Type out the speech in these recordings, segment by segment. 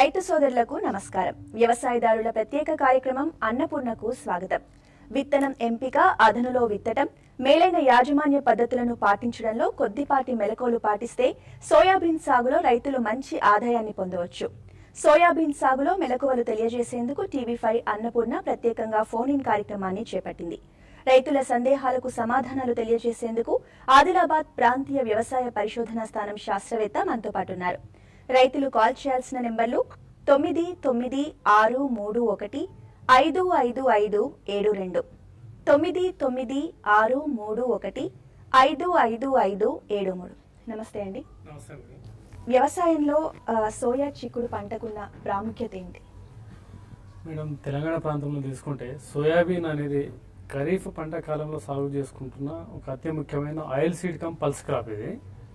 రైతు సోదరులకు నమస్కారం వ్యవసాయదారుల ప్రత్యేక కార్యక్రమం అన్నపూర్ణకు స్వాగతం విత్తనం ఎంపిక అదనులో విత్తటం మేలైన యాజమాన్య పద్ధతులను పాటించడంలో కొద్దిపాటి మెలకువలు పాటిస్తే సోయాబీన్ సాగులో రైతులు మంచి ఆదాయాన్ని పొందవచ్చు సోయాబీన్ సాగులో మెలకువలు తెలియజేసేందుకు టీవీ ఫైవ్ అన్నపూర్ణ ప్రత్యేకంగా ఫోన్ ఇన్ కార్యక్రమాన్ని చేపట్టింది రైతుల సందేహాలకు సమాధానాలు తెలియజేసేందుకు ఆదిలాబాద్ ప్రాంతీయ వ్యవసాయ పరిశోధనా స్థానం శాస్త్రవేత్త మనతో పాటు ఉన్నారు రైతులు కాల్ చేయాల్సిన నెంబర్లు తొమ్మిది తొమ్మిది ఆరు మూడు ఒకటి ఐదు ఐదు ఐదు ఏడు రెండు తొమ్మిది తొమ్మిది ఆరు మూడు ఒకటి ఐదు ఐదు ఐదు ఏడు మూడు నమస్తే అండి నమస్తే అండి వ్యవసాయంలో ఆ, సోయా చిక్కుడు పంటకున్న ప్రాముఖ్యత ఏంటి మేడం తెలంగాణ ప్రాంతంలో తీసుకుంటే సోయాబీన్ అనేది ఖరీఫ్ పంట కాలంలో సాగు చేసుకుంటున్న ఒక అతి ముఖ్యమైన oil seed cum pulse crop ఇది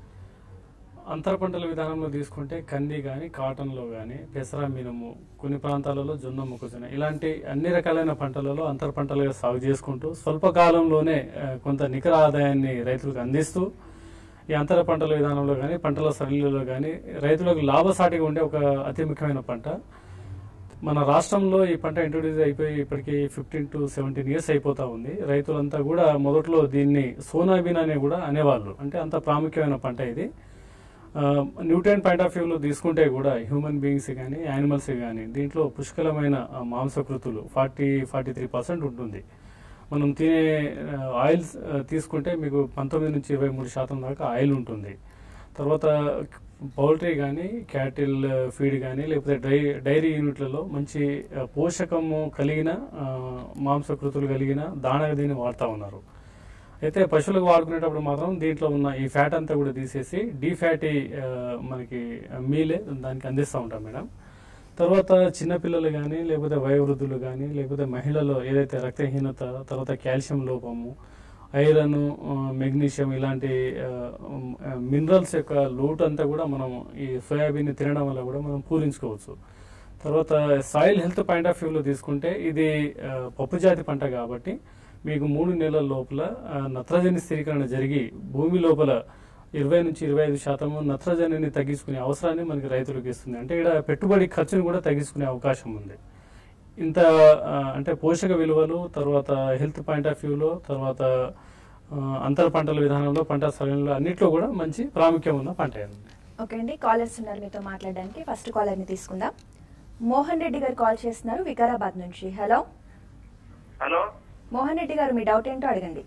అంతర పంటల విధానంలో తీసుకుంటే కంది కానీ కాటన్లో కానీ పెసర మినుము కొన్ని ప్రాంతాలలో జొన్న మొక్కజొన్న ఇలాంటి అన్ని రకాలైన పంటలలో అంతర పంటలుగా సాగు చేసుకుంటూ స్వల్ప కాలంలోనే ఆ, కొంత నికర ఆదాయాన్ని రైతులకు అందిస్తూ ఈ అంతర పంటల విధానంలో కానీ పంటల సరళిలో కానీ రైతులకు లాభసాటిగా ఉండే ఒక అతి ముఖ్యమైన పంట మన రాష్ట్రంలో ఈ పంట ఇంట్రొడ్యూస్ అయిపోయి ఇప్పటికి ఫిఫ్టీన్ టు సెవెంటీన్ ఇయర్స్ అయిపోతా ఉంది రైతులంతా కూడా మొదట్లో దీన్ని సోనాబీన్ అనే కూడా అనేవాళ్ళు అంటే అంత ప్రాముఖ్యమైన పంట ఇది న్యూట్రియన్ పాయింట్ ఆఫ్ వ్యూలో తీసుకుంటే కూడా హ్యూమన్ బీయింగ్స్ కానీ యానిమల్స్ కానీ దీంట్లో పుష్కలమైన ఆ, మాంసకృతులు ఫార్టీ ఫార్టీ త్రీ పర్సెంట్ ఉంటుంది మనం తినే ఆయిల్స్ తీసుకుంటే మీకు పంతొమ్మిది నుంచి ఇరవై మూడు శాతం దాకా ఆయిల్ ఉంటుంది తర్వాత పౌల్ట్రీ కానీ క్యాటిల్ ఫీడ్ కానీ లేకపోతే డై డైరీ యూనిట్లలో మంచి ఆ, పోషకము కలిగిన ఆ, మాంసకృతులు కలిగిన దాణా దీన్ని వాడుతూ ఉన్నారు అయితే పశువులకు వాడుకునేటప్పుడు మాత్రం దీంట్లో ఉన్న ఈ ఫ్యాట్ అంతా కూడా తీసేసి డీ ఫ్యాటీ ఆ, మనకి మీలే దానికి అందిస్తూ ఉంటాం మేడం తర్వాత చిన్నపిల్లలు కానీ లేకపోతే వయోవృద్ధులు కానీ లేకపోతే మహిళల్లో ఏదైతే రక్తహీనత తర్వాత కాల్షియం లోపము ఐరన్ మెగ్నీషియం ఇలాంటి మినరల్స్ యొక్క లోటు అంతా కూడా మనం ఈ సోయాబీన్ తినడం వల్ల కూడా మనం పూరించుకోవచ్చు తర్వాత సాయిల్ హెల్త్ పాయింట్ ఆఫ్ వ్యూలో తీసుకుంటే ఇది ఆ, పప్పు జాతి పంట కాబట్టి మీకు మూడు నెలల లోపల ఆ, నత్రజని స్థిరీకరణ జరిగి భూమి లోపల ఇరవై నుంచి ఇరవై ఐదు శాతము నత్రజనిని తగ్గించుకునే అవసరాన్ని మనకి రైతులకు ఇస్తుంది అంటే ఇక్కడ పెట్టుబడి ఖర్చును కూడా తగ్గించుకునే అవకాశం ఉంది ఇంత ఆ, అంటే పోషక విలువలు తర్వాత హెల్త్ పాయింట్ ఆఫ్ వ్యూలో తర్వాత ఆ, అంతర పంటల విధానంలో పంట సరళంలో అన్నిట్లో కూడా మంచి ప్రాముఖ్యం ఉన్న పంట ఇది ఓకే అండి కాలర్స్ ఉన్నారు మీతో మాట్లాడడానికి ఫస్ట్ కాలర్ ని తీసుకుందాం మోహన్ రెడ్డి గారు కాల్ చేస్తున్నారు వికారాబాద్ నుంచి హలో హలో మోహన్ రెడ్డి గారు మీ డౌట్ ఏంటో అడగండి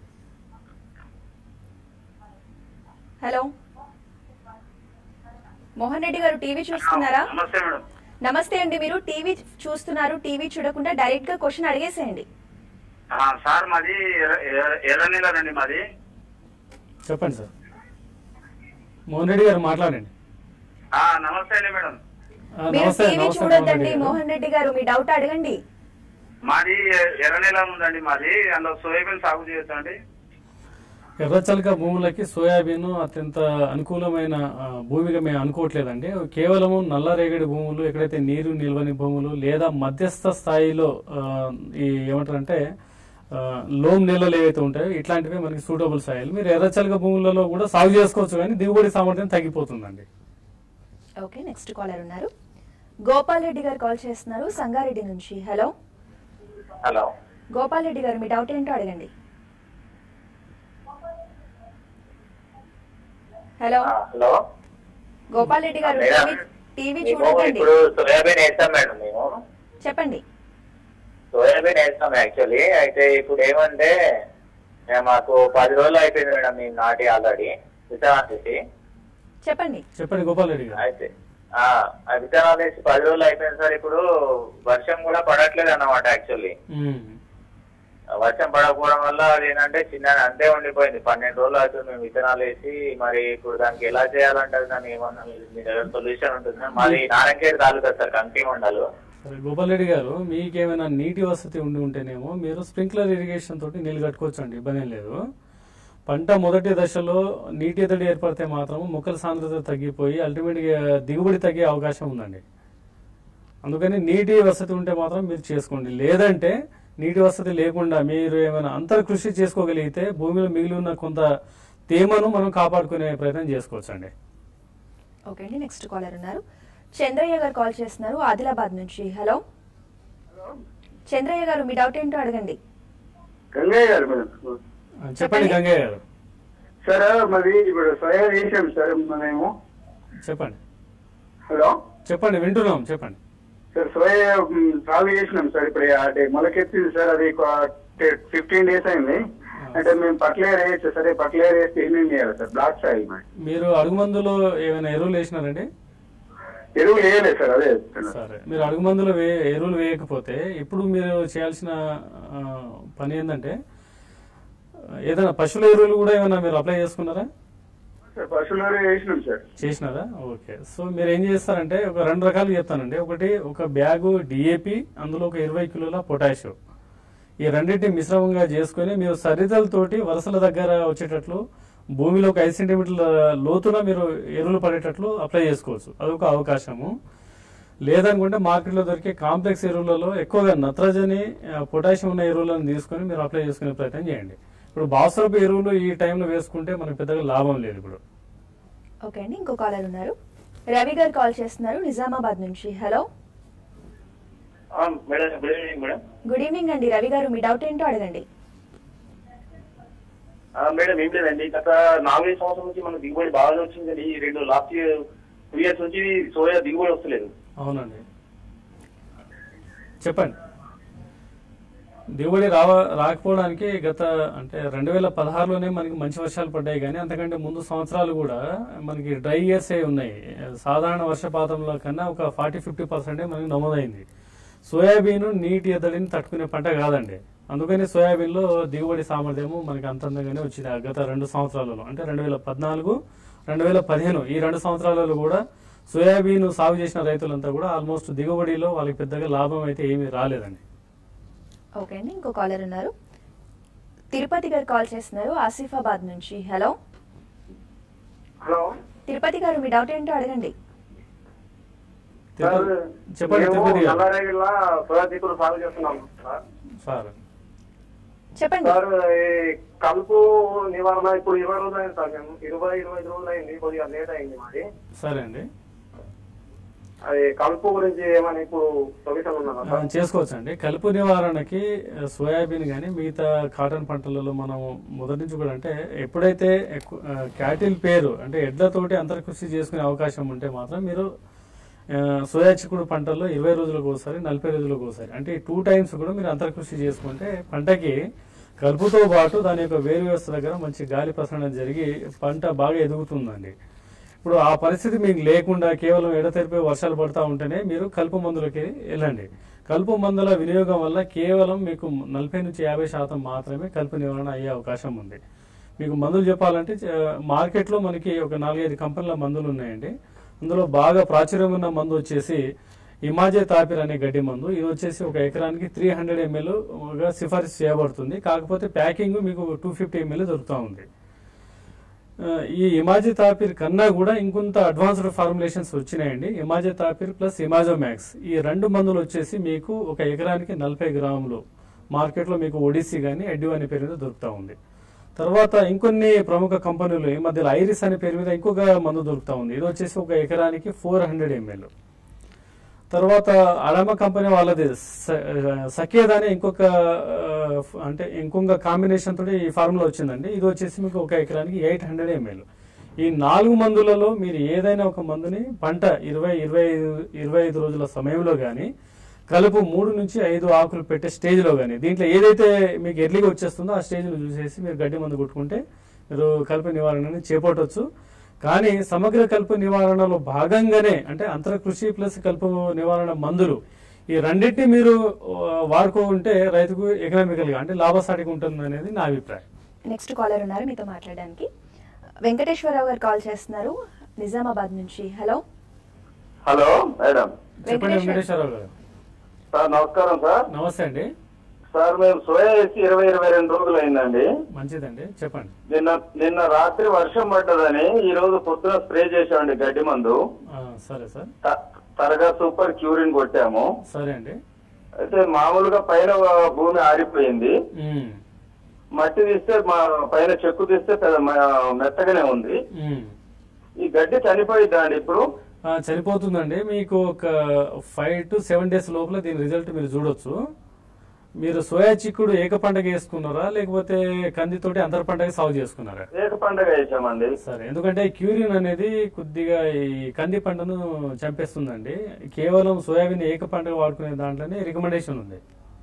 హలో మోహన్ రెడ్డి గారు టీవీ చూస్తున్నారా నమస్తే మేడం నమస్తే అండి మీరు టీవీ చూస్తున్నారు టీవీ చూడకుండా డైరెక్ట్ గా క్వశ్చన్ అడిగేసేయండి ఆ, సార్ మాది ఎర్ర- ఎర్ర- ఎర్రనీలండి మాది చెప్పండి సార్ మోహన్ రెడ్డి గారు మాట్లాడండి ఆ, నమస్తే అండి మేడం ఆ, మీరు నమస్తే టీవీ నమస్తే మోహన్ చూడొద్దండి రెడ్డి గారు. మోహన్ రెడ్డి గారు మీ డౌట్ అడగండి మాది ఎ- ఎర్రనీల ఉందండి మాది అందులో సోయాబీన్ సాగు చేయొచ్చా అండి ఎర్రచలక భూములకి సోయాబీన్ అత్యంత అనుకూలమైన ఆ, భూమిగా మేము అనుకోవట్లేదండి కేవలము నల్లరేగడి భూములు ఎక్కడైతే నీరు నిల్వని భూములు లేదా మధ్యస్థ స్థాయిలో ఆ, ఈ ఏమంటారంటే ఆ, లోమ్ నెలలు ఏవైతే ఉంటాయో ఇట్లాంటివి మనకి సూటబుల్ సాయిల్ మీరు ఎర్రచలక భూములలో కూడా సాగు చేసుకోవచ్చు కానీ దిగుబడి సామర్థ్యం తగ్గిపోతుందండి ఓకే నెక్స్ట్ కాలర్ ఉన్నారు గోపాల్ రెడ్డి గారు కాల్ చేస్తున్నారు సంగారెడ్డి నుంచి హలో హలో గోపాల్ రెడ్డి గారు మీ డౌట్ ఏంటో అడగండి హలో హలో గోపాల్ రెడ్డి గారు మేడం, టీవీ టీవీ మేము చూడకండి ఇప్పుడు సోయాబీన్ వేస్తాం మేడం మేము చెప్పండి సోయాబీన్ వేస్తాం యాక్చువల్లీ అయితే ఇప్పుడు ఏమంటే ఏ, మాకు పది రోజులు అయిపోయింది మేడం మేము నాటి ఆల్రెడీ విత్తనాలు వేసి చెప్పండి చెప్పండి గోపాల్ రెడ్డి గారు అయితే ఆ ఆ విత్తనాలు వేసి పది రోజులు అయిపోయింది సార్ ఇప్పుడు వర్షం కూడా పడట్లేదు అన్నమాట యాక్చువల్లీ ఉమ్. వర్షం పడకపోవడం వల్ల అది ఏంటంటే చిన్న అంతే ఉండిపోయింది పన్నెండు రోజులు అవుతుంది మేము విత్తనాలు వేసి మరి ఇప్పుడు దానికి ఎలా చేయాలంటే దాన్ని ఏమన్నా మీ దగ్గర సొల్యూషన్ ఉంటుందా మాది నారాయణఖేడ్ తాలూకా సార్ కంకి మండలు సరే గోపాల్ రెడ్డి గారు మీకేమైనా నీటి వసతి ఉండి ఉంటేనేమో మీరు స్ప్రింక్లర్ ఇరిగేషన్ తోటి నీళ్లు కట్టుకోవచ్చండి ఇబ్బంది ఏం లేదు పంట మొదటి దశలో నీటి ఎద్దడి ఏర్పడితే మాత్రం మొక్కల సాంద్రత తగ్గిపోయి అల్టిమేట్గా దిగుబడి తగ్గే అవకాశం ఉందండి అందుకని నీటి వసతి ఉంటే మాత్రం మీరు చేసుకోండి లేదంటే నీటి వసతి లేకుండా మీరు ఏమైనా అంతర్ కృషి చేసుకోగలిగితే భూమిలో మిగిలి ఉన్న కొంత తేమను మనం కాపాడుకునే ప్రయత్నం చేసుకోవచ్చండి ఓకే అండి నెక్స్ట్ కాలర్ ఉన్నారు చంద్రయ్య గారు కాల్ చేస్తున్నారు ఆదిలాబాద్ నుంచి హలో చంద్రయ్య గారు మీ డౌట్ ఏంటో అడగండి గంగయ్య గారు మేడం ఆ, చెప్పండి గంగయ్య గారు సార్ మరి ఇప్పుడు సోయా వేసాం సార్ మేము చెప్పండి హలో చెప్పండి వింటున్నాం చెప్పండి సార్ సోయా మ్, సాగు చేసినాం సార్ ఇప్పుడు అంటే మొలకెత్తింది సార్ అది ఫిఫ్టీన్ డేస్ అయింది అంటే మేము పట్లేర్ వేయచ్చు సరే పట్లేర్ వేస్తే ఏమేమి చేయాలి సార్ బ్లాక్ సాయిల్ మరి మీరు అడుగు మందులో ఏమైనా ఎరువులు వేసినారండి ఎరువులు వేయలేదు సార్ అదే చెప్తున్నా. సరే మీరు అడుగు మందులు వే ఎరువులు వేయకపోతే ఇప్పుడు మీరు చేయాల్సిన ఆ, పని ఏంటంటే ఏదైనా పశువుల ఎరువులు కూడా ఏమైనా మీరు అప్లై చేసుకున్నారా సార్ పశువుల ఎరువు వేసినాం సార్ చేసినారా ఓకే సో మీరు ఏం చేస్తారంటే ఒక రెండు రకాలు చెప్తానండి ఒకటి ఒక బ్యాగు డిఏపి అందులో ఒక ఇరవై కిలోల పొటాషియం ఈ రెండింటిని మిశ్రమంగా చేసుకొని మీరు సరితలతోటి వరుసల దగ్గర వచ్చేటట్లు భూమిలో ఒక ఐదు సెంటీమీటర్ల లోతున మీరు ఎరువులు పడేటట్లు అప్లై చేసుకోవచ్చు అదొక అవకాశము లేదనుకుంటే మార్కెట్లో దొరికే కాంప్లెక్స్ ఎరువులలో ఎక్కువగా నత్రజని ఆ, పొటాషియం ఉన్న ఎరువులను తీసుకొని మీరు అప్లై చేసుకునే ప్రయత్నం చేయండి ఇప్పుడు బాసరపు ఎరువులు ఈ టైంలో వేసుకుంటే మనకు పెద్దగా లాభం లేదు ఇప్పుడు ఓకే అండి ఇంకో కాలర్ ఉన్నారు రవి గారు కాల్ చేస్తున్నారు నిజామాబాద్ నుంచి హలో ఆ, madam good evening madam good evening అండి రవి గారు మీ డౌట్ ఏంటో అడగండి ఆ, మేడం ఏం లేదండి గత నాలుగైదు సంవత్సరం నుంచి మన దిగుబడి బాగా వచ్చిందండి ఈ రెండు లాస్ట్ ఇయర్ టూ ఇయర్స్ నుంచి సోయా దిగుబడి వస్తలేదు అవునండి చెప్పండి దిగుబడి రావ రాకపోవడానికి గత అంటే రెండు వేల పదహారులోనే మనకి మంచి వర్షాలు పడ్డాయి కానీ అంతకంటే ముందు సంవత్సరాలు కూడా మనకి డ్రై ఇయర్స్ ఏ ఉన్నాయి సాధారణ వర్షపాతంలో కన్నా ఒక ఫార్టీ ఫిఫ్టీ పర్సెంటే మనకి నమోదైంది సోయాబీన్ నీటి ఎద్దడిని తట్టుకునే పంట కాదండి అందుకని సోయాబీన్లో దిగుబడి సామర్థ్యము మనకి అంతంతగానే వచ్చింది ఆ గత రెండు సంవత్సరాలలో అంటే రెండు వేల పద్నాలుగు రెండు వేల పదిహేను ఈ రెండు సంవత్సరాలలో కూడా సోయాబీన్ సాగు చేసిన రైతులంతా కూడా ఆల్మోస్ట్ దిగుబడిలో వాళ్ళకి పెద్దగా లాభం అయితే ఏమీ రాలేదండి ఓకే అండి ఇంకో కాలర్ ఉన్నారు తిరుపతి గారు కాల్ చేస్తున్నారు ఆసిఫాబాద్ నుంచి హలో హలో తిరుపతి గారు మీ డౌట్ ఏంటో అడగండి సార్ తిరుపతి- చెప్పండి మేము తిరుపతి గారు నల్లారెడ్డిలో సోయా దిక్కులు సాగు చేస్తున్నాం సార్ సార్ చెప్పండి సార్ ఈ కలుపు నివారణ ఇప్పుడు ఇరవై రోజులు అయింది సార్ మేము ఇరవై ఇరవై ఐదు రోజులు అయింది కొద్దిగా లేట్ అయింది మాది సరే అండి అది కలుపు గురించి ఏమైనా ఇప్పుడు సొల్యూషన్ ఉన్నదా ఆ, సార్ చేసుకోవచ్చండి కలుపు నివారణకి ఆ, సోయాబీన్ కానీ మిగతా కాటన్ పంటలలో మనం మొదటి నుంచి కూడా అంటే ఎప్పుడైతే ఎక్కు- ఆ, క్యాటిల్ పేరు అంటే ఎడ్లతోటి అంతర్కృషి చేసుకునే అవకాశం ఉంటే మాత్రం మీరు ఆ, సోయా చిక్కుడు పంటల్లో ఇరవై రోజులకు ఒకసారి నలభై రోజులకు ఒకసారి అంటే టూ టైమ్స్ కూడా మీరు అంతర్కృషి చేసుకుంటే పంటకి కలుపుతో పాటు దాని యొక్క వేరు వ్యవస్థ దగ్గర మంచి గాలి ప్రసరణ జరిగి పంట బాగా ఎదుగుతుందండి ఇప్పుడు ఆ పరిస్థితి మీకు లేకుండా కేవలం ఎడతెరిపి వర్షాలు పడతా ఉంటేనే మీరు కలుపు మందులకి వెళ్ళండి కలుపు మందుల వినియోగం వల్ల కేవలం మీకు నలభై నుంచి యాభై శాతం మాత్రమే కలుపు నివారణ అయ్యే అవకాశం ఉంది మీకు మందులు చెప్పాలంటే చ- మార్కెట్లో మనకి ఒక నాలుగైదు కంపెనీల మందులు ఉన్నాయండి అందులో బాగా ప్రాచుర్యం ఉన్న మందు వచ్చేసి ఇమాజే తాపిర్ అనే గడ్డి మందు ఇది వచ్చేసి ఒక ఎకరానికి త్రీ హండ్రెడ్ ఎంఎల్ గా సిఫారసు చేయబడుతుంది కాకపోతే ప్యాకింగ్ మీకు టూ ఫిఫ్టీ ఎంఎల్ దొరుకుతూ ఉంది ఆ, ఈ ఇమాజీ తాపిర్ కన్నా కూడా ఇంకొంత అడ్వాన్స్డ్ ఫార్ములేషన్స్ వచ్చినాయండి ఇమాజీ తాపిర్ ప్లస్ ఇమాజో మ్యాక్స్ ఈ రెండు మందులు వచ్చేసి మీకు ఒక ఎకరానికి నలభై గ్రాములు మార్కెట్లో మీకు ఒడిసీ కానీ ఎడ్యూ అనే పేరు మీద దొరుకుతూ ఉంది తర్వాత ఇంకొన్ని ప్రముఖ కంపెనీలు ఈ మధ్యలో ఐరిస్ అనే పేరు మీద ఇంకొక మందు దొరుకుతా ఉంది ఇది వచ్చేసి ఒక ఎకరానికి ఫోర్ హండ్రెడ్ ఎంఎల్ తర్వాత అడమ కంపెనీ వాళ్ళది స- సకేద్ అనే ఇంకొక ఆ, ఫ్- అంటే ఇంకొక కాంబినేషన్ తోటి ఈ ఫార్ములా వచ్చిందండి ఇది వచ్చేసి మీకు ఒక ఎకరానికి ఎయిట్ హండ్రెడ్ ఎంఎల్ ఈ నాలుగు మందులలో మీరు ఏదైనా ఒక మందుని పంట ఇరవై ఇరవై ఐదు ఇరవై ఐదు రోజుల సమయంలో కానీ కలుపు మూడు నుంచి ఐదు ఆకులు పెట్టే స్టేజ్లో కానీ దీంట్లో ఏదైతే మీకు ఎర్లీగా వచ్చేస్తుందో ఆ స్టేజ్ను చూసేసి మీరు గడ్డి మందు కొట్టుకుంటే మీరు కలుపు నివారణని చేపట్టవచ్చు కానీ సమగ్ర కలుపు నివారణలో భాగంగానే అంటే అంతర కృషి ప్లస్ కలుపు నివారణ మందులు ఈ రెండింటిని మీరు ఆ, వాడుకుంటే రైతుకు ఎకనామికల్ గా అంటే లాభసాటిగా ఉంటుంది అనేది నా అభిప్రాయం నెక్స్ట్ కాలర్ ఉన్నారు మీతో మాట్లాడడానికి వెంకటేశ్వరరావు గారు కాల్ చేస్తున్నారు నిజామాబాద్ నుంచి హలో హలో మేడం చెప్పండి వెంకటేశ్వర- వెంకటేశ్వరరావు గారు సార్ నమస్కారం సార్ నమస్తే అండి సార్ మేము సోయా వేసి ఇరవై ఇరవై రెండు రోజులు అయిందండి మంచిదండి చెప్పండి నిన్న నిన్న రాత్రి వర్షం పడ్డదని ఈ రోజు పొద్దున స్ప్రే చేసామండి గడ్డి మందు ఆ, సరే సార్ త- తరగా సూపర్ క్యూరిన్ కొట్టాము సరే అండి అయితే మామూలుగా పైన భూమి ఆరిపోయింది ఉమ్, మట్టి తీస్తే మా పైన చెక్కు తీస్తే పెద్ద మ- మెత్తగానే ఉంది ఉమ్. ఈ గడ్డి చనిపోయిద్దా అండి ఇప్పుడు ఆ, చనిపోతుందండి మీకు ఒక ఫైవ్ టు సెవెన్ డేస్ లోపల దీని రిజల్ట్ మీరు చూడొచ్చు మీరు సోయా చిక్కుడు ఏక పంటగ వేసుకున్నారా లేకపోతే కందితోటి అంతర పంటగ సాగు చేసుకున్నారా ఏక పండుగ వేసామండి సరే ఎందుకంటే క్యూరిన్ అనేది కొద్దిగా ఈ కంది పంటను చంపేస్తుందండి కేవలం సోయాబీన్ ఏక పంటగా వాడుకునే దాంట్లోనే రికమెండేషన్ ఉంది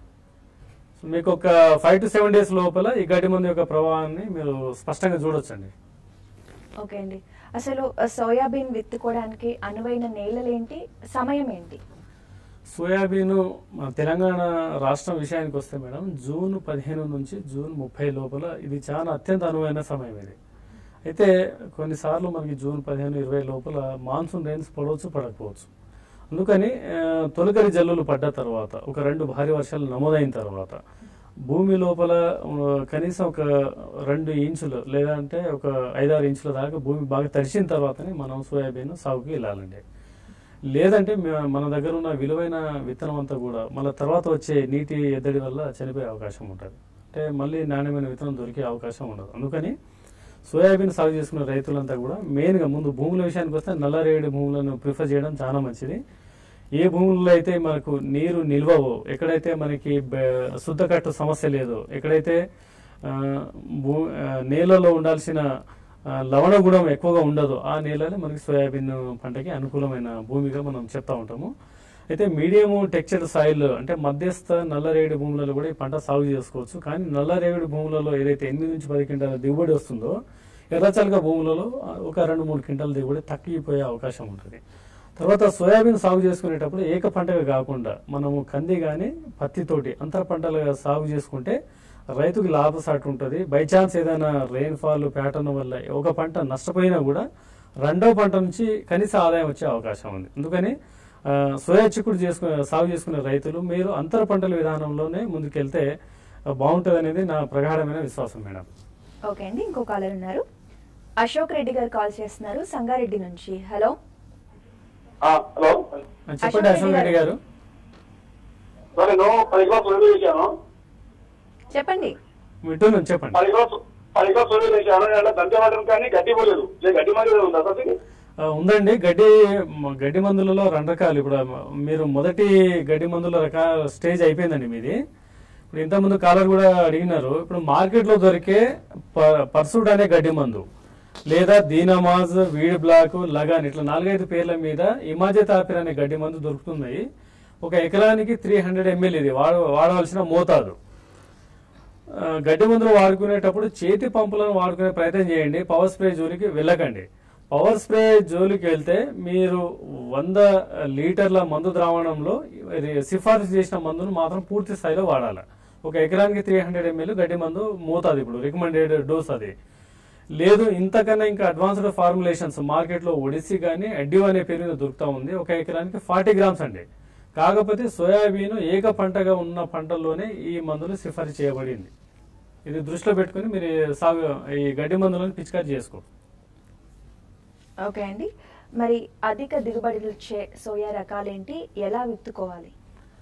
సో మీకు ఒక ఫైవ్ టు సెవెన్ డేస్ లోపల ఈ గడ్డి మందు యొక్క ప్రభావాన్ని మీరు స్పష్టంగా చూడొచ్చండి ఓకే అండి అసలు ఆ, సోయాబీన్ విత్తుకోవడానికి అనువైన నేలలేంటి సమయం ఏంటి సోయాబీన్ మన తెలంగాణ రాష్ట్రం విషయానికి వస్తే మేడం జూన్ పదిహేను నుంచి జూన్ ముప్పై లోపల ఇది చాలా అత్యంత అనువైన సమయం ఇది అయితే కొన్నిసార్లు మనకి జూన్ పదిహేను ఇరవై లోపల మాన్సూన్ రైన్స్ పడవచ్చు పడకపోవచ్చు అందుకని ఆ, తొలకరి జల్లులు పడ్డ తర్వాత ఒక రెండు భారీ వర్షాలు నమోదైన తర్వాత భూమి లోపల ఆ, కనీసం ఒక రెండు ఇంచులు లేదంటే ఒక ఐదారు ఇంచుల దాకా భూమి బాగా తడిసిన తర్వాతనే మనం సోయాబీన్ సాగుకి వెళ్ళాలండి లేదంటే మ- మన దగ్గర ఉన్న విలువైన విత్తనం అంతా కూడా మళ్ళీ తర్వాత వచ్చే నీటి ఎద్దడి వల్ల చనిపోయే అవకాశం ఉంటుంది అంటే మళ్ళీ నాణ్యమైన విత్తనం దొరికే అవకాశం ఉండదు అందుకని సోయాబీన్ సాగు చేసుకున్న రైతులంతా కూడా మెయిన్గా ముందు భూముల విషయానికి వస్తే నల్లరేగడి భూములను ప్రిఫర్ చేయడం చాలా మంచిది ఏ భూముల్లో అయితే మనకు నీరు నిల్వవో ఎక్కడైతే మనకి బ- శుద్ధకట్టు సమస్య లేదో ఎక్కడైతే ఆ, భూ ఆ, నేలలో ఉండాల్సిన ఆ, లవణ గుణం ఎక్కువగా ఉండదు ఆ నేలనే మనకి సోయాబీన్ పంటకి అనుకూలమైన భూమిగా మనం చెప్తా ఉంటాము అయితే మీడియం టెక్చర్ సాయిల్ అంటే మధ్యస్థ నల్లరేగడి భూములలో కూడా ఈ పంట సాగు చేసుకోవచ్చు కానీ నల్లరేగడి భూములలో ఏదైతే ఎనిమిది నుంచి పది క్వింటాల దిగుబడి వస్తుందో ఎర్రచలక భూములలో ఆ, ఒక రెండు మూడు క్వింటాల దిగుబడి తగ్గిపోయే అవకాశం ఉంటుంది తర్వాత సోయాబీన్ సాగు చేసుకునేటప్పుడు ఏక పంటగా కాకుండా మనము కంది కానీ పత్తితోటి అంతర పంటలుగా సాగు చేసుకుంటే రైతుకి లాభసాటి ఉంటుంది బై ఛాన్స్ ఏదైనా రెయిన్ ఫాల్ ప్యాటర్న్ వల్ల ఒక పంట నష్టపోయినా కూడా రెండో పంట నుంచి కనీస ఆదాయం వచ్చే అవకాశం ఉంది అందుకని ఆ, సోయా చిక్కుడు చేసుకునే సాగు చేసుకునే రైతులు మీరు అంతర పంటల విధానంలోనే ముందుకెళ్తే బాగుంటుంది అనేది నా ప్రగాఢమైన విశ్వాసం మేడం ఓకే అండి ఇంకో కాలర్ ఉన్నారు అశోక్ రెడ్డి గారు కాల్ చేస్తున్నారు సంగారెడ్డి నుంచి హలో ఆ, హలో ఆ, చెప్పండి అశోక్ రెడ్డి గారు సార్ నేను పది కిలో సోయాబీన్ వేసాను వింటున్నాను చెప్పండి చెప్పండి పది కిలో పది కిలో సోయాబీన్ వేసాను అంటే దంచే మాత్రం కానీ గడ్డి పోలేదు ఏ గడ్డి మాత్రం ఉందా సార్ దీనికి? ఆ, ఉందండి గడ్డి మ- గడ్డి మందులలో రెండు రకాలు ఇప్పుడు మ- మీరు మొదటి గడ్డి మందుల రకాల స్టేజ్ అయిపోయిందండి మీది ఇప్పుడు ఇంతకుముందు కాలర్ కూడా అడిగినారు ఇప్పుడు మార్కెట్లో దొరికే ప- పర్సూట్ అనే గడ్డి మందు లేదా దీనమాజ్ వీడ్ బ్లాక్ లగాన్ ఇట్లా నాలుగైదు పేర్ల మీద ఇమాజే తాపిర్ అనే గడ్డి మందు దొరుకుతున్నాయి ఒక ఎకరానికి త్రీ హండ్రెడ్ ఎంఎల్ ఇది వాడ వాడవలసిన మోతాదు ఆ, గడ్డి మందులు వాడుకునేటప్పుడు చేతి పంపులను వాడుకునే ప్రయత్నం చేయండి పవర్ స్ప్రే జోలికి వెళ్ళకండి పవర్ స్ప్రే జోలికి వెళ్తే మీరు వంద లీటర్ల మందు ద్రావణంలో ఇది సిఫారసు చేసిన మందును మాత్రం పూర్తి స్థాయిలో వాడాలి ఒక ఎకరానికి త్రీ హండ్రెడ్ ఎంఎల్ గడ్డి మందు మోతాది ఇప్పుడు రికమెండెడ్ డోస్ అది లేదు ఇంతకన్నా ఇంకా అడ్వాన్స్డ్ ఫార్ములేషన్స్ మార్కెట్లో ఒడిసి కానీ అడ్యూ అనే పేరు మీద దొరుకుతా ఉంది ఒక ఎకరానికి ఫార్టీ గ్రామ్స్ అండి కాకపోతే సోయాబీన్ ఏక పంటగా ఉన్న పంటల్లోనే ఈ మందులు సిఫారసు చేయబడింది ఇది దృష్టిలో పెట్టుకుని మీరు సాగు ఈ గడ్డి మందులను పిచికారి చేసుకో ఓకే అండి మరి అధిక దిగుబడులు ఇచ్చే సోయా రకాలేంటి ఎలా విత్తుకోవాలి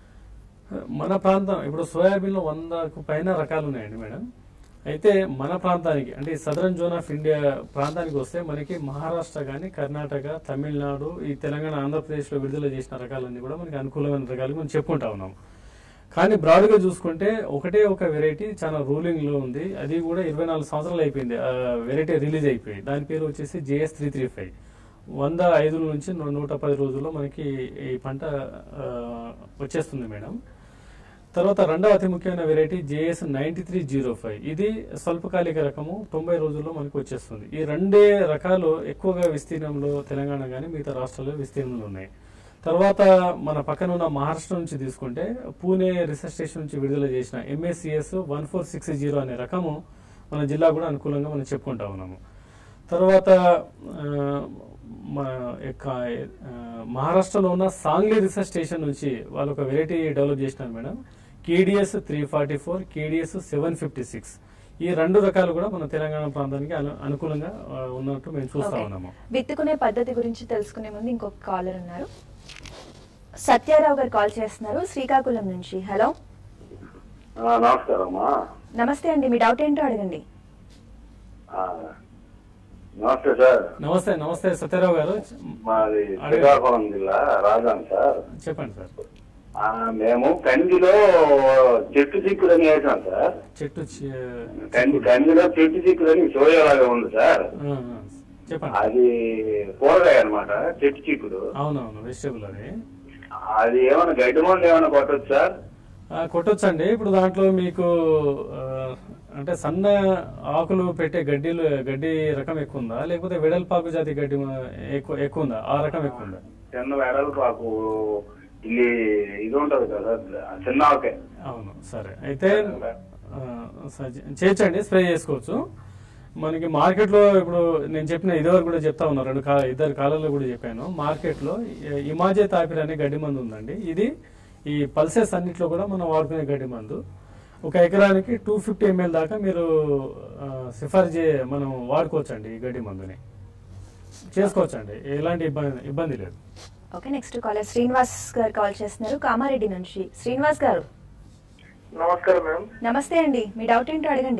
మన ప్రాంతం ఇప్పుడు సోయాబీన్లో వందకు పైన రకాలు ఉన్నాయండి మేడం అయితే మన ప్రాంతానికి అంటే సదరన్ జోన్ ఆఫ్ ఇండియా ప్రాంతానికి వస్తే మనకి మహారాష్ట్ర కానీ కర్ణాటక తమిళనాడు ఈ తెలంగాణ ఆంధ్రప్రదేశ్లో విడుదల చేసిన రకాలన్నీ కూడా మనకి అనుకూలమైన రకాలు మనం చెప్పుకుంటా ఉన్నాం కానీ బ్రాడ్గా చూసుకుంటే ఒకటే ఒక వెరైటీ చాలా రూలింగ్ లో ఉంది అది కూడా ఇరవై నాలుగు సంవత్సరాలు అయిపోయింది ఆ వెరైటీ రిలీజ్ అయిపోయి దాని పేరు వచ్చేసి జేఎస్ త్రీ త్రీ ఫైవ్ వంద ఐదు నుంచి నూ- నూట పది రోజుల్లో మనకి ఈ పంట ఆ, వచ్చేస్తుంది మేడం తర్వాత రెండవ అతి ముఖ్యమైన variety JS ninety three zero five ఇది స్వల్పకాలిక రకము తొంభై రోజుల్లో మనకు వచ్చేస్తుంది ఈ రెండే రకాలు ఎక్కువగా విస్తీర్ణంలో తెలంగాణ కానీ మిగతా రాష్ట్రాల్లో విస్తీర్ణంలో ఉన్నాయి తర్వాత మన పక్కన ఉన్న మహారాష్ట్ర నుంచి తీసుకుంటే పూణే రీసెర్చ్ స్టేషన్ నుంచి విడుదల చేసిన MACS one four six zero అనే రకము మన జిల్లా కూడా అనుకూలంగా మనం చెప్పుకుంటా ఉన్నాము తర్వాత ఆ, మన యొక్క ఆ, మహారాష్ట్రలో ఉన్న సాంగ్లీ రీసెర్చ్ స్టేషన్ నుంచి వాళ్ళు ఒక వెరైటీ డెవలప్ చేసినారు madam KDS three forty four KDS seven fifty six ఈ రెండు రకాలు కూడా మన తెలంగాణ ప్రాంతానికి అను- అనుకూలంగా ఆ, ఉన్నట్టు మేము చూస్తా ఓకే. ఉన్నాము విత్తుకునే పద్ధతి గురించి తెలుసుకునే ముందు ఇంకొక కాలర్ ఉన్నారు సత్యారావు గారు కాల్ చేస్తున్నారు శ్రీకాకుళం నుంచి హలో ఆ, నమస్కారం అమ్మా నమస్తే అండి మీ డౌట్ ఏంటో అడగండి ఆ, నమస్తే సార్ నమస్తే నమస్తే సత్యరావు గారు మాది అడగండి. శ్రీకాకుళం జిల్లా రాజాం సార్ చెప్పండి సార్ ఆ, మేము కందిలో చెట్టు చిక్కులని వేసాం సార్ చెట్టు చి- కంది కందిలో చెట్టు చిక్కులని సోయా లాగా ఉంది సార్ ఆ, ఆ, చెప్పండి అది కూరగాయ అన్నమాట చెట్టు చిక్కుడు అవునవును వెజిటేబుల్ అది అది ఏమైనా గడ్డి మందు ఏమైనా కొట్టచ్చు సార్ ఆ, కొట్టొచ్చండి ఇప్పుడు దాంట్లో మీకు ఆ, అంటే సన్న ఆకులు పెట్టే గడ్డిలు గడ్డి రకం ఎక్కువ ఉందా లేకపోతే వెడల్పాకు జాతి గడ్డి మ- ఎక్కువ ఎక్కువ ఉందా ఆ రకం ఎక్కువ ఉందా చిన్న వెడల్పాకు ఇది ఇది ఉంటది కదా చిన్న ఆకే అవును సరే అయితే ఆ, సజ- చేయొచ్చండి స్ప్రే చేసుకోవచ్చు మనకి మార్కెట్లో ఇప్పుడు నేను చెప్పిన ఇదివరకు కూడా చెప్తా ఉన్నా రెండు కా ఇద్దరు కాలాల్లో కూడా చెప్పాను మార్కెట్లో ఇ- ఇమాజే తాపిర్ అనే గడ్డి మందు ఉందండి ఇది ఈ పల్సెస్ అన్నిట్లో కూడా మనం వాడుకునే గడ్డి మందు ఒక ఎకరానికి టూ ఫిఫ్టీ ఎంఎల్ దాకా మీరు ఆ, సిఫార్సు చే మనం వాడుకోవచ్చండి ఈ గడ్డి మందుని చేసుకోవచ్చండి ఎలాంటి ఇబ్బంది ఇబ్బంది లేదు ఓకే నెక్స్ట్ కాలర్ శ్రీనివాస్ గారు కాల్ చేస్తున్నారు కామారెడ్డి నుంచి శ్రీనివాస్ గారు నమస్కారం మేడం నమస్తే అండి మీ డౌట్ ఏంటో అడగండి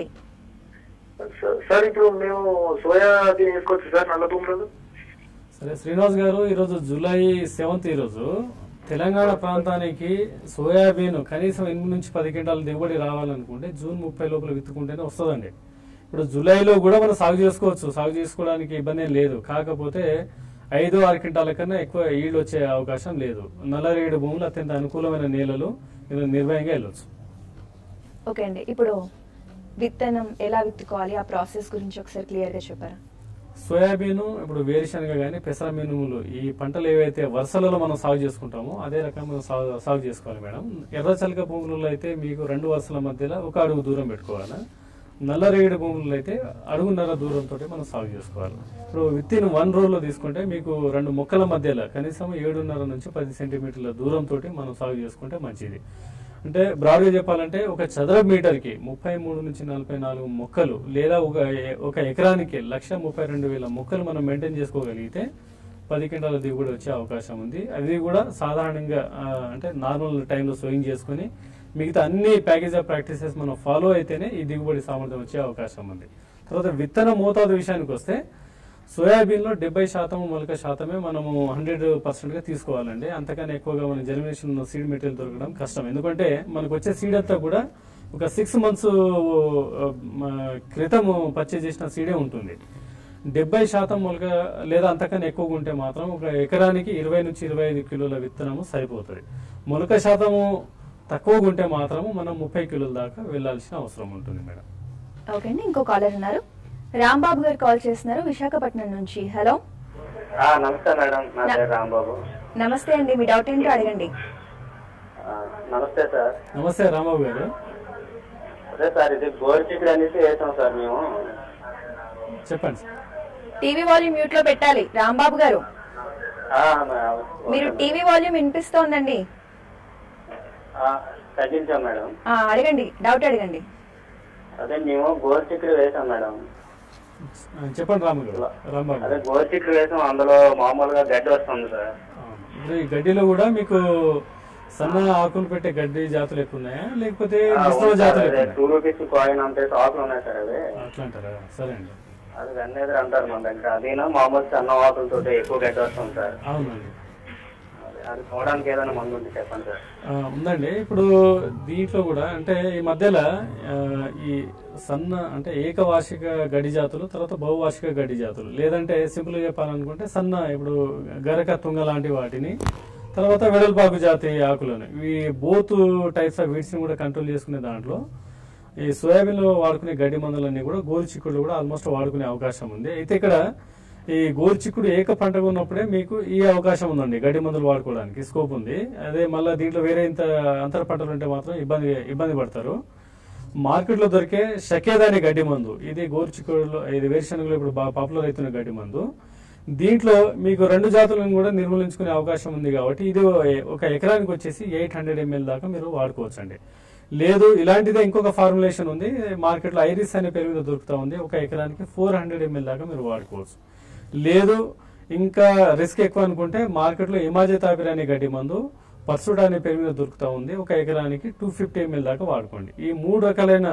సార్- సార్ ఇప్పుడు మేము సోయా అది వేసుకోవచ్చు సార్ నల్ల భూములలో సరే శ్రీనివాస్ గారు ఈరోజు జూలై సెవెంత్ ఈరోజు తెలంగాణ ప్రాంతానికి సోయాబీన్ కనీసం ఎనిమిది నుంచి పది క్వింటాల దిగుబడి రావాలనుకుంటే జూన్ ముప్పై లోపల విత్తుకుంటేనే వస్తుందండి ఇప్పుడు జూలైలో కూడా మనం సాగు చేసుకోవచ్చు సాగు చేసుకోవడానికి ఇబ్బంది ఏం లేదు కాకపోతే ఐదు ఆరు క్వింటాల కన్నా ఎక్కువ ఈల్డ్ వచ్చే అవకాశం లేదు నల్లరేడు భూములు అత్యంత అనుకూలమైన నేలలు మీరు నిర్భయంగా వెళ్ళొచ్చు ఓకే అండి ఇప్పుడు విత్తనం ఎలా విత్తుకోవాలి ఆ ప్రాసెస్ గురించి ఒకసారి క్లియర్ గా చెప్పారా సోయాబీన్ ఇప్పుడు వేరుశనగ కానీ పెసర మినుములు ఈ పంటలు ఏవైతే వరుసలలో మనం సాగు చేసుకుంటామో అదే రకం మనం సాగు సాగు చేసుకోవాలి మేడం ఎర్ర చలక భూములలో అయితే మీకు రెండు వరుసల మధ్యలో ఒక అడుగు దూరం పెట్టుకోవాలి నల్లరేగడి భూములలో అయితే అడుగున్నర దూరంతో మనం సాగు చేసుకోవాలి ఇప్పుడు విత్ ఇన్ వన్ రోలో తీసుకుంటే మీకు రెండు మొక్కల మధ్యలో కనీసం ఏడున్నర నుంచి పది సెంటీమీటర్ల దూరంతో మనం సాగు చేసుకుంటే మంచిది అంటే బ్రాడ్గా చెప్పాలంటే ఒక చదరపు మీటర్కి ముప్పై మూడు నుంచి నలభై నాలుగు మొక్కలు లేదా ఒక ఒక ఎకరానికి లక్ష ముప్పై రెండు వేల మొక్కలు మనం మెయింటైన్ చేసుకోగలిగితే పది క్వింటాల దిగుబడి వచ్చే అవకాశం ఉంది అది కూడా సాధారణంగా ఆ, అంటే నార్మల్ టైంలో సోయింగ్ చేసుకుని మిగతా అన్ని ప్యాకేజ్ ఆఫ్ ప్రాక్టీసెస్ మనం ఫాలో అయితేనే ఈ దిగుబడి సామర్థ్యం వచ్చే అవకాశం ఉంది తర్వాత విత్తన మోతాదు విషయానికి వస్తే సోయాబీన్ లో డెబ్బై శాతం మొలక శాతమే మనము హండ్రెడ్ పర్సెంట్ గా తీసుకోవాలండి అంతకన్నా ఎక్కువగా మన జర్మినేషన్ సీడ్ మెటీరియల్ దొరకడం కష్టం ఎందుకంటే మనకు వచ్చే సీడ్ అంతా కూడా ఒక సిక్స్ మంత్స్ క్రితం పర్చేజ్ చేసిన సీడే ఉంటుంది డెబ్బై శాతం మొలక లేదా అంతకన్నా ఎక్కువగా ఉంటే మాత్రం ఒక ఎకరానికి ఇరవై నుంచి ఇరవై ఐదు కిలోల విత్తనము సరిపోతుంది మొలక శాతము తక్కువగా ఉంటే మాత్రము మనం ముప్పై కిలోల దాకా వెళ్ళాల్సిన అవసరం ఉంటుంది మేడం ఓకే అండి ఇంకో కాలర్ ఉన్నారు రాంబాబు గారు కాల్ చేస్తున్నారు విశాఖపట్నం నుంచి హలో ఆ, నమస్తే మేడం నా పేరు రాంబాబు నమస్తే అండి మీ డౌట్ ఏంటో అడగండి ఆ, నమస్తే సార్ నమస్తే రాంబాబు గారు అదే సార్ ఇది గోరు చిక్కుడు అనేసి వేసాం సార్ మేము చెప్పండి సార్. టీవీ వాల్యూమ్ మ్యూట్ లో పెట్టాలి రాంబాబు గారు ఆ, మ- మీరు టీవీ వాల్యూమ్ వినిపిస్తోందండి ఆ, తగ్గించాం మేడం ఆ, అడగండి డౌట్ అడగండి అదే మేము గోరు చిక్కుడు వేసాం మేడం ఆ, చెప్పండి రాము గారు రాంబాబు అదే గారు. గోరు చిక్కుడు వేసాం అందులో మామూలుగా గడ్డి వస్తుంది సార్ అవును. ఇప్పుడు ఈ గడ్డిలో కూడా మీకు సన్న ఆకులు పెట్టే గడ్డి జాతులు ఎక్కువ ఉన్నాయా లేకపోతే ఆ, మిశ్రమ అవును సార్, జాతులు అదే ఎక్కువ ఉన్నాయా? టూ రూపీస్ కాయిన్ అంతే ఆకులు ఉన్నాయి సార్ అవి అట్లా అంటారా సరే అండి అది వెన్నెదురు అంటారు మన దగ్గర అదేనా మామూలు సన్న ఆకులతో ఎక్కువ గడ్డి వస్తుంది సార్ అవునండి అది- అది పోవడానికి ఏదైనా మందు ఉంటే చెప్పండి సార్ ఆ, ఉందండి ఇప్పుడు దీంట్లో కూడా అంటే ఈ మధ్యలో ఆ, ఈ సన్న అంటే ఏకవార్షిక గడ్డి జాతులు తర్వాత బహువార్షిక గడ్డి జాతులు లేదంటే సింపుల్ చెప్పాలనుకుంటే సన్న ఇప్పుడు గరక తుంగ లాంటి వాటిని తర్వాత వెడల్పాకు జాతి ఆకులను ఈ బోత్ టైప్స్ ఆఫ్ వీడ్స్ ని కూడా కంట్రోల్ చేసుకునే దాంట్లో ఈ సోయాబీన్ లో వాడుకునే గడ్డి మందులన్నీ కూడా గోరు చిక్కుడు కూడా ఆల్మోస్ట్ వాడుకునే అవకాశం ఉంది అయితే ఇక్కడ ఈ గోరు చిక్కుడు ఏక పంటగా ఉన్నప్పుడే మీకు ఈ అవకాశం ఉందండి గడ్డి మందులు వాడుకోవడానికి స్కోప్ ఉంది అదే మళ్ళీ దీంట్లో వేరే ఇంత అంతర పంటలు ఉంటే మాత్రం ఇబ్బంది ఇబ్బంది పడతారు మార్కెట్ లో దొరికే షకేద్ అనే గడ్డి మందు ఇది గోరు చిక్కుడులో ఇది వేరుశనగలో ఇప్పుడు బాగా పాపులర్ అవుతున్న గడ్డి మందు దీంట్లో మీకు రెండు జాతులను కూడా నిర్మూలించుకునే అవకాశం ఉంది కాబట్టి ఇది ఒక ఎకరానికి వచ్చేసి ఎయిట్ హండ్రెడ్ ఎంఎల్ దాకా మీరు వాడుకోవచ్చండి లేదు ఇలాంటిదే ఇంకొక ఫార్ములేషన్ ఉంది మార్కెట్లో ఐరిస్ అనే పేరు మీద దొరుకుతా ఉంది ఒక ఎకరానికి ఫోర్ హండ్రెడ్ ఎంఎల్ దాకా మీరు వాడుకోవచ్చు లేదు ఇంకా రిస్క్ ఎక్కువ అనుకుంటే మార్కెట్లో ఇమాజే తాపిర్ అనే గడ్డి మందు పర్సుడ్ అనే పేరు మీద దొరుకుతా ఉంది ఒక ఎకరానికి టూ ఫిఫ్టీ ఎంఎల్ దాకా వాడుకోండి ఈ మూడు రకాలైన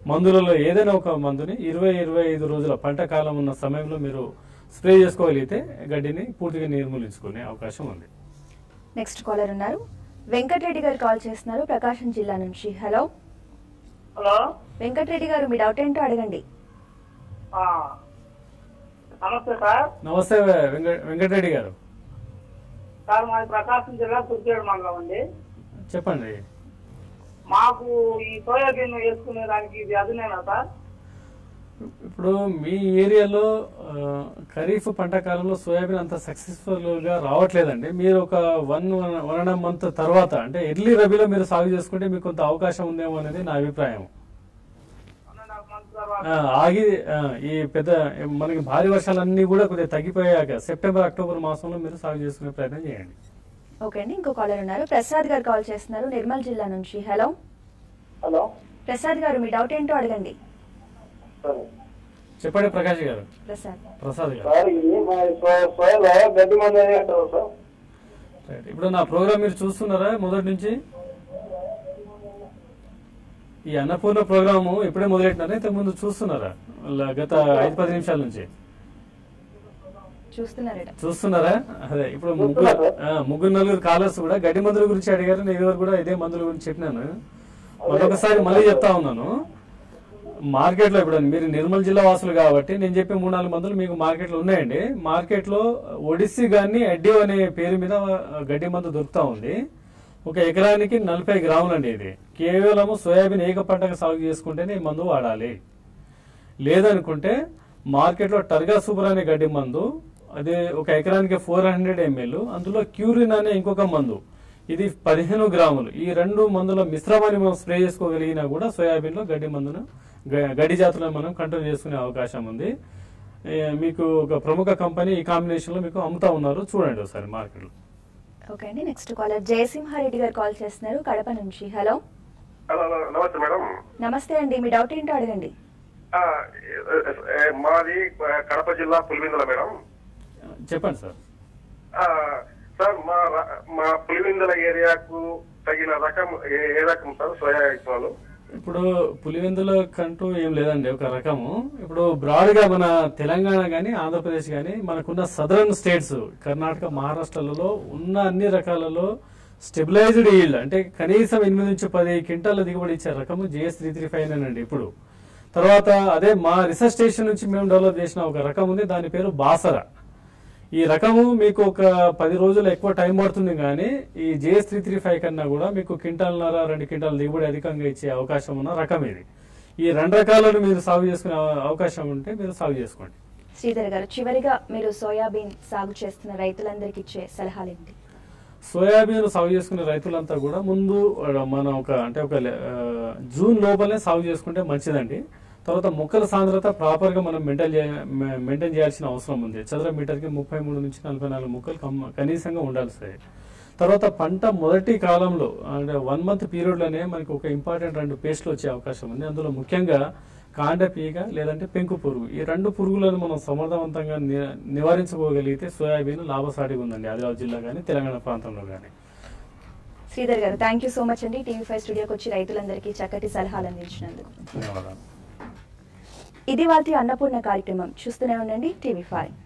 మందులలో ఏదైనా ఒక మందుని ఇరవై ఇరవై ఐదు రోజుల పంట కాలం ఉన్న సమయంలో మీరు స్ప్రే చేసుకోగలిగితే గడ్డిని పూర్తిగా నిర్మూలించుకునే అవకాశం ఉంది నెక్స్ట్ కాలర్ ఉన్నారు వెంకటరెడ్డి గారు కాల్ చేస్తున్నారు ప్రకాశం జిల్లా నుంచి హలో హలో వెంకటరెడ్డి గారు మీ డౌట్ ఏంటో అడగండి ఆ, నమస్తే సార్ నమస్తే వెంక వెంకటరెడ్డి గారు సార్ మాది ప్రకాశం జిల్లా కుర్చేడు మండలం అండి చెప్పండి మాకు ఈ సోయాబీన్ వేసుకునే దానికి ఇది అదునేనా సార్ ఇప్పుడు మీ ఏరియాలో ఆ, ఖరీఫ్ పంట కాలంలో సోయాబీన్ అంత సక్సెస్ఫుల్ గా రావట్లేదండి మీరు ఒక one one and half month తర్వాత అంటే ఎర్లీ రబీలో మీరు సాగు చేసుకుంటే మీకు కొంత అవకాశం ఉందేమో అనేది నా అభిప్రాయం వన్ అండ్ హాఫ్ మంత్ తర్వాత ఆ, ఆగి ఆ, ఈ పెద్ద మనకి భారీ వర్షాలన్నీ కూడా కొద్దిగా తగ్గిపోయాక సెప్టెంబర్ అక్టోబర్ మాసంలో మీరు సాగు చేసుకునే ప్రయత్నం చేయండి ఓకే అండి ఇంకో కాలర్ ఉన్నారు ప్రసాద్ గారు కాల్ చేస్తున్నారు నిర్మల్ జిల్లా నుంచి హలో హలో ప్రసాద్ గారు మీ డౌట్ ఏంటో అడగండి సరే చెప్పండి ప్రకాష్ గారు ప్రసాద్ ప్రసాద్ గారు సార్ ఇది మా సో- సోయాలో గడ్డి మంది అంటారు సార్ రైట్. ఇప్పుడు నా ప్రోగ్రామ్ మీరు చూస్తున్నారా మొదటి నుంచి ఈ అన్నపూర్ణ ప్రోగ్రాము ఇప్పుడే మొదలెట్టినారా ఇంతకు ముందు చూస్తున్నారా ల- గత ఐదు పది నిమిషాల నుంచి చూస్తున్నారట చూస్తున్నారా అదే ఇప్పుడు ముగ్గురు ఆ, ముగ్గురు నలుగురు కాలర్స్ కూడా గడ్డి మందుల గురించి అడిగారు నేను ఇదివరకు కూడా ఇదే మందుల గురించి చెప్పినాను మరొకసారి మళ్ళీ చెప్తా ఉన్నాను మార్కెట్ లో ఇప్పుడు మీరు నిర్మల్ జిల్లా వాసులు కాబట్టి నేను చెప్పే మూడు నాలుగు మందులు మీకు మార్కెట్ లో ఉన్నాయండి మార్కెట్ లో ఒడిస్సీ గాని అడ్డియో అనే పేరు మీద గడ్డి మందు దొరుకుతా ఉంది ఒక ఎకరానికి నలభై గ్రాములు అండి ఇది కేవలం సోయాబీన్ ఏక పంటగా సాగు చేసుకుంటేనే ఈ మందు వాడాలి లేదనుకుంటే మార్కెట్లో టర్గా సూపర్ అనే గడ్డి మందు అది ఒక ఎకరానికి ఫోర్ హండ్రెడ్ ఎంఎల్ అందులో క్యూరిన్ అనే ఇంకొక మందు ఇది పదిహేను గ్రాములు ఈ రెండు మందుల మిశ్రమాన్ని మనం స్ప్రే చేసుకోగలిగినా కూడా సోయాబీన్ లో గడ్డి మందును గ- గడ్డి జాతులను మనం కంట్రోల్ చేసుకునే అవకాశం ఉంది ఏ, మీకు ఒక ప్రముఖ కంపెనీ ఈ కాంబినేషన్ లో మీకు అమ్ముతా ఉన్నారు చూడండి ఒకసారి మార్కెట్ లో ఓకే అండి నెక్స్ట్ కాలర్ జయసింహారెడ్డి గారు కాల్ చేస్తున్నారు కడప నుంచి హలో హలో హలో, నమస్తే మేడం నమస్తే అండి మీ డౌట్ ఏంటో అడగండి ఆ, ఏ, ఏ, మాది ఆ, కడప జిల్లా పులివెందుల మేడం చెప్పండి సార్ ఆ, సార్ మా ర- మా పులివెందుల ఏరియాకు తగిన రకం ఏ ఏ రకం సార్ సోయా విత్తనాలు ఇప్పుడు పులివెందుల కంటూ ఏం లేదండి ఒక రకము ఇప్పుడు బ్రాడ్ గా మన తెలంగాణ గానీ ఆంధ్రప్రదేశ్ గానీ మనకున్న సదరన్ స్టేట్స్ కర్ణాటక మహారాష్ట్రలలో ఉన్న అన్ని రకాలలో స్టెబిలైజ్డ్ ఈల్డ్ అంటే కనీసం ఎనిమిది నుంచి పది క్వింటాల దిగుబడి ఇచ్చే రకము జిఎస్ త్రీ త్రీ ఫైవ్ అండి ఇప్పుడు తర్వాత అదే మా రీసెర్చ్ స్టేషన్ నుంచి మేము డెవలప్ చేసిన ఒక రకం ఉంది దాని పేరు బాసరా ఈ రకము మీకు ఒక పది రోజులు ఎక్కువ టైం పడుతుంది కానీ ఈ జేఎస్ త్రీ త్రీ ఫైవ్ కన్నా కూడా మీకు క్వింటాల్నర రెండు క్వింటాల దిగుబడి అధికంగా ఇచ్చే అవకాశం ఉన్న రకం ఇది ఈ రెండు రకాలను మీరు సాగు చేసుకునే అవ- అవకాశం ఉంటే మీరు సాగు చేసుకోండి శ్రీధర్ గారు చివరిగా మీరు సోయాబీన్ సాగు చేస్తున్న రైతులందరికీ ఇచ్చే సలహాలు ఏంటి సోయాబీన్ సాగు చేసుకునే రైతులంతా కూడా ముందు ఆ, మనం ఒక అంటే ఒక ఆ, జూన్ లోపలనే సాగు చేసుకుంటే మంచిదండి తర్వాత మొక్కల సాంద్రత ప్రాపర్ గా మనం మెయింటైన్ మెయింటైన్ చేయాల్సిన అవసరం ఉంది చదర మీటర్ కి ముప్పై మూడు నుంచి నలభై నాలుగు మొక్కలు కమ్- కనీసంగా ఉండాల్సి తర్వాత పంట మొదటి కాలంలో అంటే వన్ మంత్ పీరియడ్ లోనే మనకి ఒక ఇంపార్టెంట్ రెండు పేస్ట్లు వచ్చే అవకాశం ఉంది అందులో ముఖ్యంగా కాండ పీగ లేదంటే పెంకు పురుగు ఈ రెండు పురుగులను మనం సమర్థవంతంగా ని- నివారించుకోగలిగితే సోయాబీన్ లాభసాటిగా ఉందండి ఆదిలాబాద్ జిల్లా కానీ తెలంగాణ ప్రాంతంలో కానీ శ్రీధర్ గారు థ్యాంక్ యూ సో మచ్ అండి టీవీ ఫైవ్ స్టూడియోకి వచ్చి రైతులందరికీ చక్కటి సలహాలు అందించినందుకు ధన్యవాదాలు ఇది వాటి అన్నపూర్ణ కార్యక్రమం చూస్తూనే ఉండండి టీవీ ఫైవ్